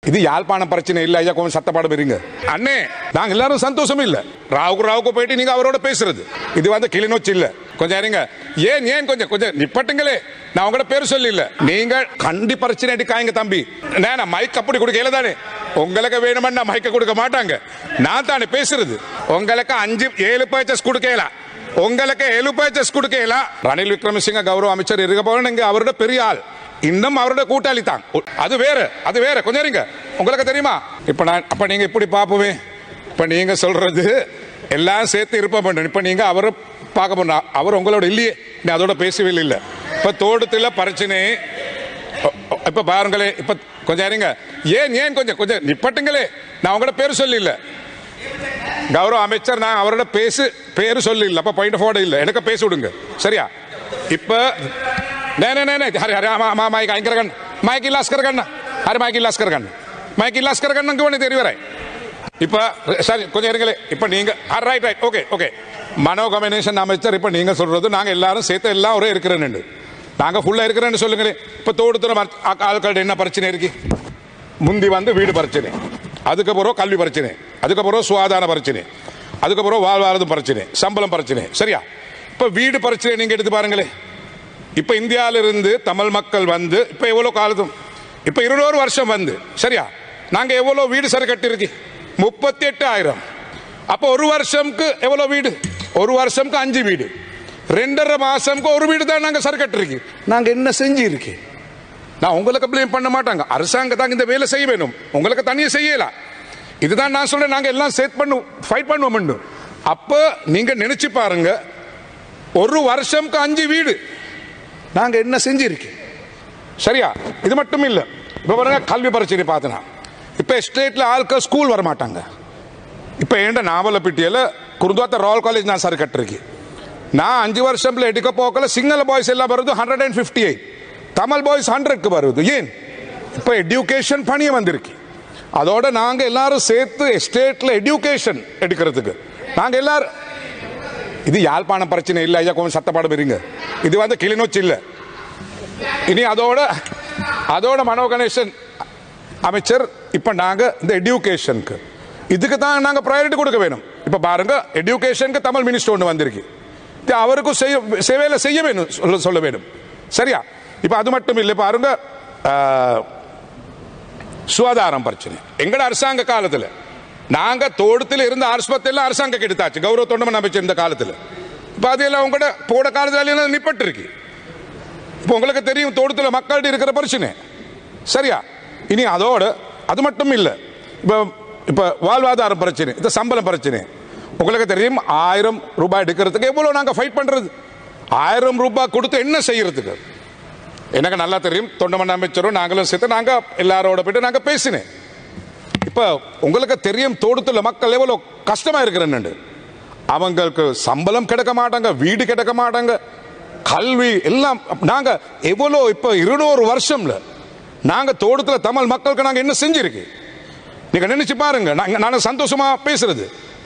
இது யாழ்ப்பாண பிரச்சனை இல்ல ஐயா கொஞ்சம் சத்தப்பாடு பெறுங்க அண்ணே நாங்க எல்லாரும் சந்தோஷம் இல்ல ராவுக்கு ராவுக்கு போயிட்டு நீங்க அவரோட பேசுறது இது வந்து கிளிநொச்சி இல்ல கொஞ்சம் இருங்க ஏன் ஏன் கொஞ்சம் கொஞ்சம் நிப்பட்டுங்களே நான் உங்களோட பேர் சொல்லி இல்ல நீங்க கண்டி பிரச்சனை எடுக்காங்க தம்பி நான் மைக் அப்படி கொடுக்கல தானே உங்களுக்கு வேணுமென்னா மைக்க கொடுக்க மாட்டாங்க நான் தானே பேசுறது உங்களுக்கு அஞ்சு ஏழு பர்ச்சஸ் கொடுக்கலாம் உங்களுக்கு ஏழு பர்ச்சஸ் கொடுக்கலாம் ரணில் விக்ரமசிங்க கௌரவ அமைச்சர் இருக்க போக அவரோட பெரிய ஆள் இன்னும் அவரோட கூட்டாளி தான் அது வேற அது வேற கொஞ்சம் இருங்க உங்களுக்கு தெரியுமா இப்ப நான் அப்ப நீங்க இப்படி பாப்போமே இப்ப நீங்க சொல்றது எல்லாம் சேர்த்து இருப்ப பண்ணணும் இப்ப நீங்க அவரை பார்க்க போனா அவர் உங்களோட இல்லையே நீ அதோட பேசவே இல்லை இப்ப தோட்டத்துல பிரச்சனை ஒ- ஒ- இப்ப பாருங்களே இப்ப கொஞ்சம் இருங்க ஏன் ஏன் கொஞ்சம் கொஞ்சம் நிப்பட்டுங்களே நான் உங்களோட பேர் சொல்லி இல்ல கௌரவ அமைச்சர் நான் அவரோட பேசு பேரு சொல்லி இல்ல அப்ப பாயிண்ட் போட இல்ல எனக்கு பேசி விடுங்க சரியா இப்ப நே நே நே நே ஹரி ஹரி மா மா மைக் ஐங்கர கண் மைக் இல்லாஸ் கர கண்ண ஹரி மைக் இல்லாஸ் கர கண்ண மைக் இல்லாஸ் கர கண்ணங்க ஒன்று தெரியவரே இப்ப சரி கொஞ்சம் இருங்களே இப்ப நீங்க right right okay okay Mano communication அமைச்சர் இப்ப நீங்க சொல்றது நாங்க எல்லாரும் சேர்த்து எல்லாம் ஒரே இருக்கிறேன்னு நாங்க ஃபுல்லா இருக்கிறேன்னு சொல்லுங்களேன் இப்ப தோடுத்துற ஆட்கள்ட்ட என்ன பிரச்சனை இருக்கு முந்தி வந்து வீடு பிரச்சனை அதுக்கப்புறம் கல்வி பிரச்சனை அதுக்கப்புறம் சுகாதார பிரச்சனை அதுக்கப்புறம் வாழ்வாதாரம் பிரச்சனை சம்பளம் பிரச்சனை சரியா இப்ப வீடு பிரச்சனை நீங்க எடுத்து பாருங்களேன் இப்ப இந்தியாவில இருந்து தமிழ் மக்கள் வந்து இப்ப எவ்வளவு காலத்தும் இப்ப இருநூறு வருஷம் வந்து சரியா நாங்க எவ்வளவு வீடு சரி கட்டிருக்கு முப்பத்தி எட்டு ஆயிரம் அப்ப ஒரு வருஷம்க்கு எவ்வளவு வீடு ஒரு வருஷம்க்கு அஞ்சு வீடு ரெண்டரை மாசம்க்கு ஒரு வீடு தான் நாங்க சரி கட்டிருக்கு நாங்க என்ன செஞ்சு இருக்கு நான் உங்களுக்கு ப்ளேம் பண்ண மாட்டாங்க அரசாங்கம் தான் இந்த வேலை செய்ய வேணும் உங்களுக்கு தனியாக செய்யலாம் இதுதான் நான் சொல்றேன் நாங்க எல்லாம் சேர்த்து பண்ணும் ஃபைட் பண்ணுவோம் அப்ப நீங்க நினைச்சு பாருங்க ஒரு வருஷம்க்கு அஞ்சு வீடு நாங்க என்ன செஞ்சிருக்கோம் சரியா இது மட்டும் இல்ல இப்ப பாருங்க கல்வி பிரச்சனை பார்த்தனா இப்ப ஸ்டேட்ல ஆட்கள் ஸ்கூல் வர மாட்டாங்க இப்ப ஏண்ட நாவலப்பிட்டியில குருந்தாத்த ராயல் காலேஜ் நான் சரி கட்டிருக்கேன் நான் அஞ்சு வருஷம்ல எடுக்க போக்கல சிங்கள பாய்ஸ் எல்லாம் வருது hundred and fifty eight Tamil boys ஹண்ட்ரட்க்கு வருது ஏன் இப்ப எஜுகேஷன் பணிய வந்திருக்கு அதோட நாங்க எல்லாரும் சேர்த்து ஸ்டேட்ல எஜுகேஷன் எடுக்கிறதுக்கு நாங்க எல்லாரும் இது யாழ்ப்பாண பிரச்சனை இல்லை ஐயா கொஞ்சம் சத்தப்பாடு பெறுங்க இது வந்து கிளிநொச்சி இல்லை இனி அதோட அதோட மனோ கணேசன் அமைச்சர் இப்ப நாங்க இந்த எஜுகேஷனுக்கு இதுக்கு தான் நாங்க ப்ரையாரிட்டி கொடுக்க வேணும் இப்ப பாருங்க எஜுகேஷனுக்கு தமிழ் மினிஸ்டர் ஒன்று வந்திருக்கு இது அவருக்கும் செய்ய சேவையில செய்ய வேணும் சொல்ல சொல்ல வேணும் சரியா இப்ப அது மட்டும் இல்லை பாருங்க ஆஹ், சுகாதாரம் பிரச்சனை எங்கட அரசாங்க காலத்துல நாங்க தோட்டத்தில் இருந்த ஆஸ்பத்திரியில அரசாங்கம் கெடுத்தாச்சு கௌரவ தொண்டமன் அமைச்சர் இந்த காலத்துல இப்ப அதெல்லாம் உங்களோட போட காலத்துல எல்லாம் நிப்பட்டு இருக்கு இப்போ உங்களுக்கு தெரியும் தோட்டத்தில் மக்கள்கிட்ட இருக்கிற பிரச்சனை சரியா இனி அதோட அது மட்டும் இல்லை இப்போ இப்போ வாழ்வாதார பிரச்சனை இந்த சம்பளம் பிரச்சனை உங்களுக்கு தெரியும் ஆயிரம் ரூபாய் எடுக்கிறதுக்கு எவ்வளோ நாங்கள் ஃபைட் பண்ணுறது ஆயிரம் ரூபாய் கொடுத்து என்ன செய்யறதுக்கு எனக்கு நல்லா தெரியும் தொண்டமன் அமைச்சரும் நாங்களும் சேர்த்து நாங்கள் எல்லாரோட போயிட்டு நாங்கள் பேசினேன் இப்போ உங்களுக்கு தெரியும் தோட்டத்தில் மக்கள் எவ்வளோ கஷ்டமா இருக்கிறேன்னு அவங்களுக்கு சம்பளம் கிடைக்க மாட்டாங்க வீடு கிடைக்க மாட்டாங்க கல்வி எல்லாம் நாங்க எவ்வளோ இப்போ இருநூறு வருஷம்ல நாங்க தோட்டத்தில் தமிழ் மக்களுக்கு நாங்க என்ன செஞ்சிருக்கு நீங்க நினைச்சு பாருங்க நாங்க நாங்க சந்தோஷமா பேசுறது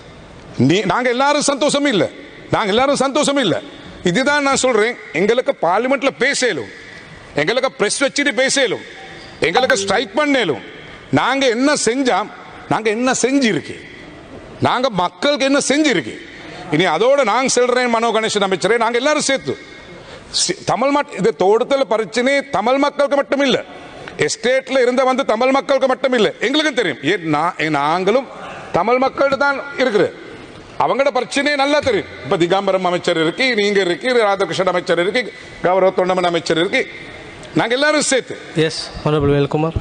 நீ நாங்க எல்லாரும் சந்தோஷம் இல்ல நாங்க எல்லாரும் சந்தோஷம் இல்ல இதுதான் நான் சொல்றேன் எங்களுக்கு பார்லிமெண்ட்ல பேசலும் எங்களுக்கு பிரஸ் வச்சுட்டு பேசலும் எங்களுக்கு ஸ்ட்ரைக் பண்ணலும் நாங்க என்ன செஞ்சோம் நாங்க என்ன செஞ்சிருக்கு நாங்க மக்களுக்கு என்ன செஞ்சிருக்கு இனி அதோட நாங்க சொல்றேன் மனோ கணேசன் அமைச்சரே நாங்க எல்லாரும் சேர்த்து சி- தமிழ் மட் இது தோட்டத்தில் பிரச்சனை தமிழ் மக்களுக்கு மட்டும் இல்ல எஸ்டேட்ல இருந்த வந்து தமிழ் மக்களுக்கு மட்டும் இல்ல எங்களுக்கும் தெரியும் ஏன் நான் ஏன் நாங்களும் தமிழ் மக்கள்கிட்ட தான் இருக்குது அவங்களோட பிரச்சனையே நல்லா தெரியும் இப்ப திகாம்பரம் அமைச்சர் இருக்கு நீங்க இருக்கு ராதாகிருஷ்ணன் அமைச்சர் இருக்கு கௌரவ தொண்டமன் அமைச்சர் இருக்கு நாங்க எல்லாரும் சேர்த்து Yes, Honorable Velkumar.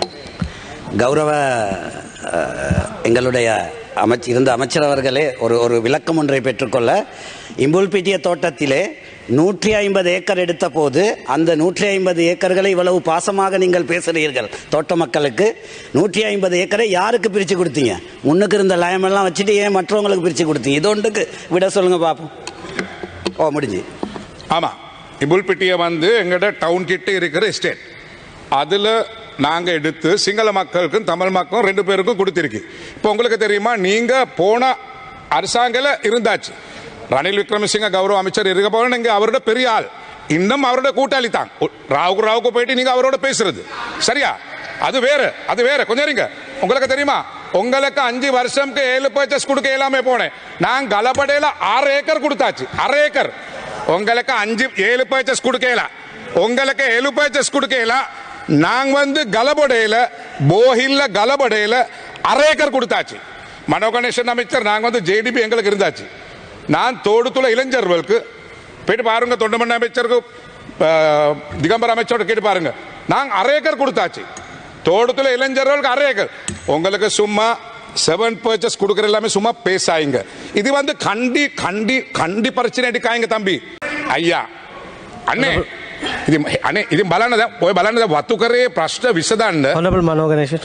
கௌரவ அஹ், எங்களுடைய அமைச்சர் இருந்த அமைச்சர் அவர்களே ஒரு ஒரு விளக்கம் ஒன்றை பெற்றுக்கொள்ள இம்புல்பிட்டிய தோட்டத்திலே நூற்றி ஐம்பது ஏக்கர் எடுத்த போது அந்த நூற்றி ஐம்பது ஏக்கர்களை இவ்வளவு பாசமாக நீங்கள் பேசுகிறீர்கள் தோட்ட மக்களுக்கு நூற்றி ஐம்பது ஏக்கரை யாருக்கு பிரித்து கொடுத்தீங்க முன்னுக்கு இருந்த லயமெல்லாம் வச்சுட்டு ஏன் மற்றவங்களுக்கு பிரித்து கொடுத்தீங்க இது ஒன்றுக்கு விட சொல்லுங்க பார்ப்போம் ஓ முடிஞ்சு ஆமா இபுல்பிட்டியை வந்து எங்கட டவுன் கிட்ட இருக்கிற எஸ்டேட் அதுல நாங்க எடுத்து சிங்கள மக்களுக்கும் தமிழ் மக்களும் ரெண்டு பேருக்கும் கொடுத்திருக்கு இப்போ உங்களுக்கு தெரியுமா நீங்க போன அரசாங்கல இருந்தாச்சு ரணில் விக்ரமசிங்க கௌரவ அமைச்சர் இருக்க போல நீங்க அவரோட பெரிய ஆள் இன்னும் அவரோட கூட்டாளி தான் ராவுக்கு ராவுக்கு போயிட்டு நீங்க அவரோட பேசுறது சரியா அது வேற அது வேற கொஞ்சம் இருங்க உங்களுக்கு தெரியுமா உங்களுக்கு அஞ்சு வருஷம்க்கு ஏழு பர்ச்சேஸ் கொடுக்க இயலாம போனேன் நான் கலபடையில அரை ஏக்கர் கொடுத்தாச்சு அரை ஏக்கர் உங்களுக்கு அஞ்சு ஏழு பர்ச்சேஸ் கொடுக்கல உங்களுக்கு ஏழு பர்ச்சேஸ் கொடுக்கல நாங்க வந்து கலபடையில போஹில்ல கலபடையில அரை ஏக்கர் கொடுத்தாச்சு மனோ கணேசன் அமைச்சர் நாங்க வந்து ஜேடிபி எங்களுக்கு இருந்தாச்சு நான் தோடுத்துள்ள இளைஞர்களுக்கு போயிட்டு பாருங்க தொண்டமண்ண அமைச்சருக்கு அஹ், திகம்பர அமைச்சரோட கேட்டு பாருங்க நாங்க அரை ஏக்கர் கொடுத்தாச்சு தோட்டத்துல இளைஞர்களுக்கு அரை ஏக்கர் உங்களுக்கு சும்மா செவன் பர்ச்சஸ் கொடுக்குற எல்லாமே சும்மா பேசாயிங்க இது வந்து கண்டி கண்டி கண்டி பிரச்சனை அடிக்காயங்க தம்பி ஐயா අන්නේ ඉතින් අනේ ඉතින් බලන්න දැන් ඔය බලන්න දැන් වතු කරේ ප්‍රශ්න විසඳන්න Honorable Mano Ganeshan.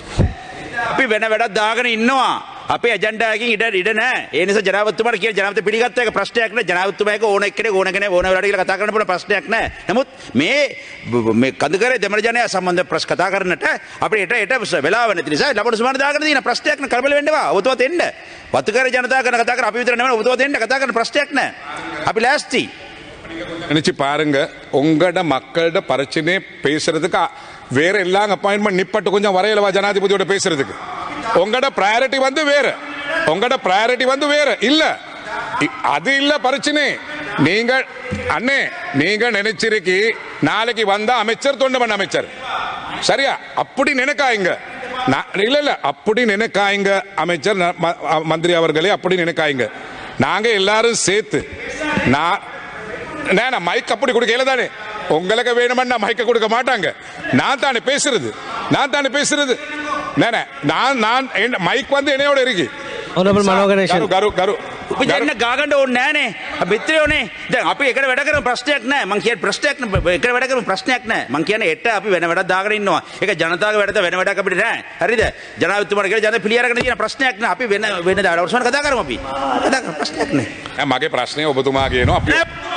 අපි වෙන වැඩක් දාගෙන ඉන්නවා අපේ ඇජන්ඩාවකින් ඉඩ ඉඩ නෑ ඒ නිසා ජනාධිපතිතුමාට කියන ජනාධිපති පිළිගත්ත එක ප්‍රශ්නයක් නෑ ජනාධිපතිතුමායක ඕන එක්කෙනෙක් ඕන කෙනෙක් ඕන වෙලාවට කියලා කතා කරන්න පුළුවන් ප්‍රශ්නයක් නෑ නමුත් මේ බ- මේ කඳුකරේ දෙමළ ජනයා සම්බන්ධ ප්‍රශ්න කතා කරන්නට අපිට එට එට වෙලාව නැති නිසා ලබන සුමාන දාගෙන තියෙන ප්‍රශ්නයක් නෑ කලබල වෙන්න එපා ඔබතුමාත් එන්න වතුකරේ ජනතාව ගැන කතා කර අපි විතර නෙවෙයි ඔබතුමාත් එන්න කතා කරන ප්‍රශ්නයක් නෑ අපි ලෑස්ති நினைச்சு பாருங்க உங்களோட மக்களோட பிரச்சனையை பேசுறதுக்கு அ- வேற எல்லாம் அப்பாயின்மெண்ட் நிப்பட்டு கொஞ்சம் வரையலவா ஜனாதிபதியோட பேசுறதுக்கு உங்களோட ப்ரையாரிட்டி வந்து வேற உங்களோட ப்ரையாரிட்டி வந்து வேற இல்ல இ- அது இல்ல பிரச்சனை நீங்க அண்ணே நீங்க நினைச்சிருக்கி நாளைக்கு வந்தா அமைச்சர் தொண்டமன் அமைச்சர் சரியா அப்படி நினைக்காய்ங்க நான் இல்ல இல்ல அப்படி நினைக்காய்ங்க அமைச்சர் ந- ம- அ- மந்திரி அவர்களே அப்படி நினைக்காய்ங்க நாங்க எல்லாரும் சேர்த்து நான் நான் மைக் அப்படி கொடுக்கல தானே உங்களுக்கு வேணுமென்னா மைக்க கொடுக்க மாட்டாங்க நான் தானே பேசுறது நான் தானே பேசுறது நானே நான் நான் என்ன- மைக் வந்து என்னையோட இருக்கு Honorable Mano கரு Ganeshan. கரு கரு උප ජන්න ගාගන්න ඕන්න නෑනේ බිත්‍රයෝනේ දැන් අපි එකට වැඩ කරන ප්‍රශ්නයක් නෑ මං කිය ප්‍රශ්නයක් නෑ. එකට වැඩ කරන ප්‍රශ්නයක් නෑ මං කියන එට අපි වෙන වැඩක් දාගෙන ඉන්නවා ඒක ජනතාවගේ වැඩද වෙන වැඩක් අපිට නෑ හරිද ජනාධිපතිතුමාට කියලා ජන පිළිඅරගෙන තියෙන ප්‍රශ්නයක් නෑ අපි වෙන වෙන දවස්වල කතා කරමු අපි කතා කරමු ප්‍රශ්නයක් නෑ නෑ, මගේ ප්‍රශ්නය ඔබතුමා කියනවා අපි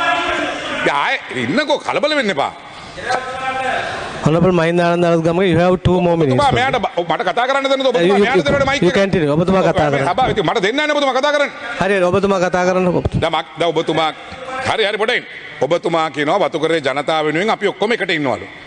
ආය ඉන්නකෝ කලබල වෙන්න එපා Honorable Mahinda Anandaratgamage, you have two more minutes. ඔබතුමා මෙයාට බ- මට කතා කරන්න දෙන්නද ඔබතුමා You- you- මෙයාට දෙන්නට මයික් you continue. ඔබතුමා කතා කරන්න. හැබැයි ඉතින් මට දෙන්න නැහැ ඔබතුමා කතා කරන්න හරි ඔබතුමා කතා කරන්න දැන් මක්- දැන් ඔබතුමා හරි හරි පොඩෙන් ඔබතුමා කියනවා වතුකරේ ජනතාව වෙනුවෙන් අපි ඔක්කොම එකට ඉන්නවලු